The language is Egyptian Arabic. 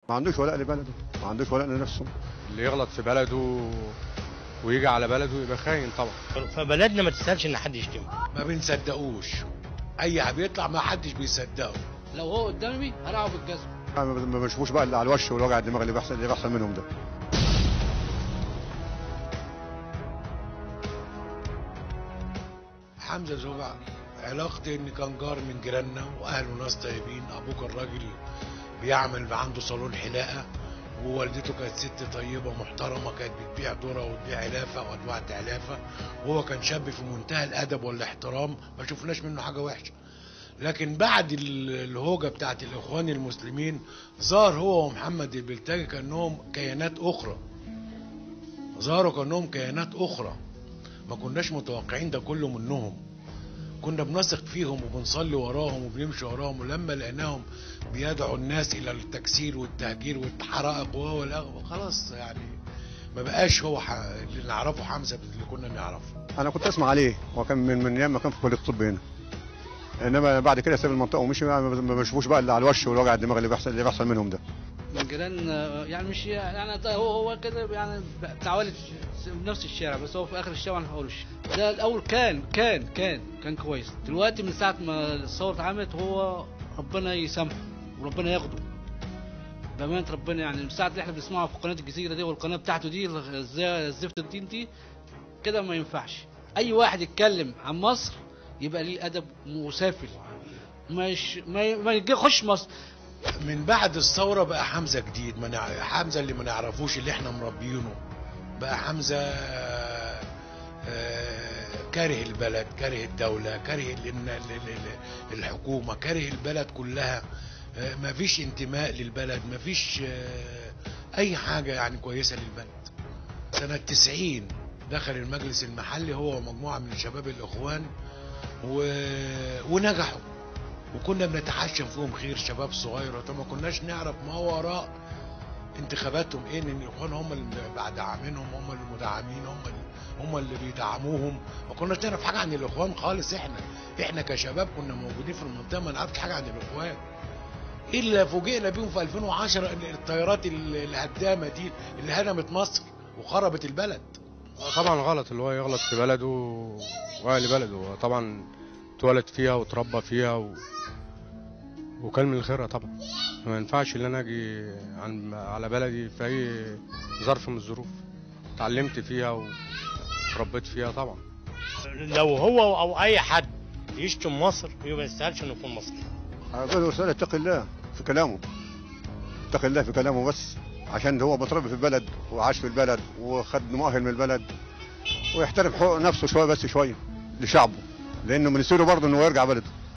ما عندوش ولاء لبلده ما عندوش ولاء لنفسه اللي يغلط في بلده ويجي على بلده يبقى خاين طبعا فبلدنا ما تستاهلش ان حد يشتمها ما بنصدقوش اي بيطلع ما حدش بيصدقه لو هو قدامي هلعبه بالجزم ما ما بشوفوش بقى اللي على الوش والوجع الدماغ اللي بيحصل اللي بيحصل منهم ده حمزه زوجع علاقتي ان كان جار من جيراننا واهله ناس طيبين ابوه كان راجل بيعمل عنده صالون حلاقه ووالدته كانت ست طيبة محترمة كانت بتبيع ذرة وتبيع علافة وأنواع علافة وهو كان شاب في منتهى الأدب والاحترام ما شفناش منه حاجة وحشة لكن بعد ال- الهوجة بتاعت الإخوان المسلمين ظهر هو ومحمد البلتاجي كأنهم كيانات أخرى ظهروا كأنهم كيانات أخرى ما كناش متوقعين ده كله منهم كنا بنثق فيهم وبنصلي وراهم وبنمشي وراهم ولما لقيناهم بيدعوا الناس الى التكسير والتهجير والحرائق وهو لا- خلاص يعني ما بقاش هو ح... اللي نعرفه حمزه اللي كنا نعرفه انا كنت اسمع عليه هو كان من من ايام ما كان في كليه الطب هنا انما بعد كده ساب المنطقه ومشي ما ما بشوفوش بقى اللي على الوش والوجع الدماغ اللي بيحصل اللي بيحصل منهم ده من جيران آه، يعني مش يعني ده هو هو كده يعني بتاع والد نفس الشارع بس هو في اخر الشارع ما هقولش ده الاول كان كان كان كان كويس دلوقتي من ساعه ما الثوره اتعملت هو ربنا يسامحه وربنا ياخده بامانه ربنا يعني من ساعه اللي احنا بنسمعه في قناه الجزيره دي والقناه بتاعته دي ازاي زفت الدين دي كده ما ينفعش اي واحد يتكلم عن مصر يبقى ليه ادب وسافل مش ما ما يجي يخش مصر من بعد الثوره بقى حمزه جديد ما نع... حمزه اللي ما نعرفوش اللي احنا مربيينه بقى حمزه آه، آه، كاره البلد كاره الدوله كاره ال- ال- ال- ال- الحكومه كاره البلد كلها آه، ما فيش انتماء للبلد ما فيش آه، اي حاجه يعني كويسه للبلد سنه 90 دخل المجلس المحلي هو ومجموعه من شباب الاخوان و... ونجحوا وكنا بنتحشم فيهم خير شباب صغيرة طب ما كناش نعرف ما وراء انتخاباتهم ايه ان الاخوان هم اللي داعمينهم هم اللي مدعمين هم اللي هم اللي بيدعموهم ما كناش نعرف حاجه عن الاخوان خالص احنا احنا كشباب كنا موجودين في المنطقه ما نعرفش حاجه عن الاخوان الا فوجئنا بيهم في 2010 ال- الطيارات ال- الهدامه دي اللي هدمت مصر وخربت البلد طبعا غلط اللي هو يغلط في بلده واهل بلده هو طبعا اتولد فيها وتربى فيها و... وكان من الخيرة طبعا ما ينفعش ان انا اجي عن... على بلدي في اي ظرف من الظروف اتعلمت فيها وتربيت فيها طبعا لو هو او اي حد يشتم مصر يبقى ما يستاهلش انه يكون مصري اقول له رساله اتق الله في كلامه اتق الله في كلامه بس عشان هو متربي في البلد وعاش في البلد وخد مؤهل من البلد ويحترم حقوق نفسه شويه بس شويه لشعبه لانه من يصيره برضه انه يرجع بلده